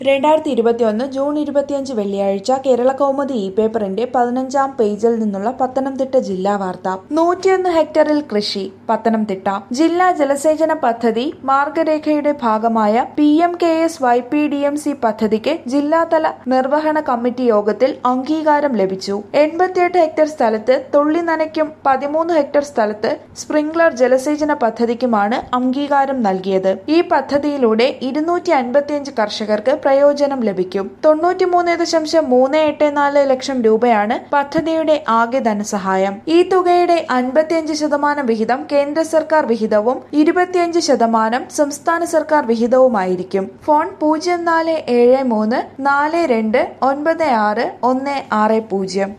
രണ്ടായിരത്തി ഇരുപത്തിയൊന്ന് ജൂൺ ഇരുപത്തിയഞ്ച് വെള്ളിയാഴ്ച കേരള കൗമുദി ഇ പേപ്പറിന്റെ പതിനഞ്ചാം പേജിൽ നിന്നുള്ള പത്തനംതിട്ട ജില്ലാ വാർത്ത നൂറ്റിയൊന്ന് ഹെക്ടറിൽ കൃഷി പത്തനംതിട്ട ജില്ലാ ജലസേചന പദ്ധതി മാർഗരേഖയുടെ ഭാഗമായ P M K S Y P D M C പദ്ധതിക്ക് ജില്ലാതല നിർവഹണ കമ്മിറ്റി യോഗത്തിൽ അംഗീകാരം ലഭിച്ചു എൺപത്തിയെട്ട് ഹെക്ടർ സ്ഥലത്ത് തുള്ളി നനയ്ക്കും പതിമൂന്ന് ഹെക്ടർ സ്ഥലത്ത് സ്പ്രിംഗ്ലർ ജലസേചന പദ്ധതിക്കുമാണ് അംഗീകാരം നൽകിയത് ഈ പദ്ധതിയിലൂടെ ഇരുന്നൂറ്റി അൻപത്തിയഞ്ച് കർഷകർക്ക് പ്രയോജനം ലഭിക്കും തൊണ്ണൂറ്റിമൂന്ന് ദശാംശം മൂന്ന് എട്ട് നാല് ലക്ഷം രൂപയാണ് പദ്ധതിയുടെ ആകെ ധനസഹായം ഈ തുകയുടെ അൻപത്തിയഞ്ച് ശതമാനം വിഹിതം കേന്ദ്ര സർക്കാർ വിഹിതവും ഇരുപത്തിയഞ്ച് ശതമാനം സംസ്ഥാന സർക്കാർ വിഹിതവുമായിരിക്കും ഫോൺ പൂജ്യം നാല് ഏഴ് മൂന്ന് നാല് രണ്ട് ഒൻപത് ആറ് ഒന്ന് ആറ് പൂജ്യം